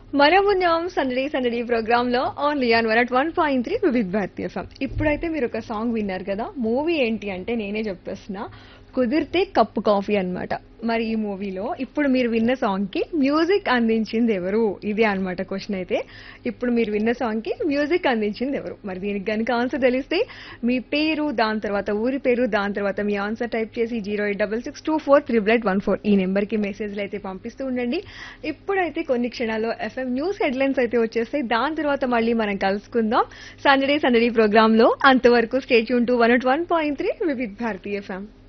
మనమున్నాం సందడి సందడి ప్రోగ్రామ్ లో only on one at one point three Vividh Bharatiya FM ఇప్పుడైతే మీరు ఒక సాంగ్ విన్నారు కదా మూవీ ఏంటి అంటే నేనే చెప్పేస్తున్నా కుదిరితే కప్పు కాఫీ అన్నమాట మరి ఈ మూవీలో ఇప్పుడు మీరు విన్న సాంగ్ కి మ్యూజిక్ అందించింది ఎవరు ఇదే అన్నమాట క్వశ్చన్ అయితే ఇప్పుడు మీరు విన్న సాంగ్ కి మ్యూజిక్ అందించింది ఎవరు మరి దీనికి కనుక ఆన్సర్ తెలిస్తే మీ పేరు దాని తర్వాత ఊరి పేరు దాని తర్వాత మీ ఆన్సర్ టైప్ చేసి zero eight double six two four triple eight one four ఈ నెంబర్ కి మెసేజ్లు అయితే పంపిస్తూ ఉండండి ఇప్పుడైతే కొన్ని క్షణాల్లో ఎఫ్ఎం న్యూస్ హెడ్లైన్స్ అయితే వచ్చేస్తాయి దాని తర్వాత మళ్ళీ మనం కలుసుకుందాం సందడే సందడి ప్రోగ్రామ్ లో అంతవరకు స్టేట్ యూన్ to one one point three Vividh Bharati FM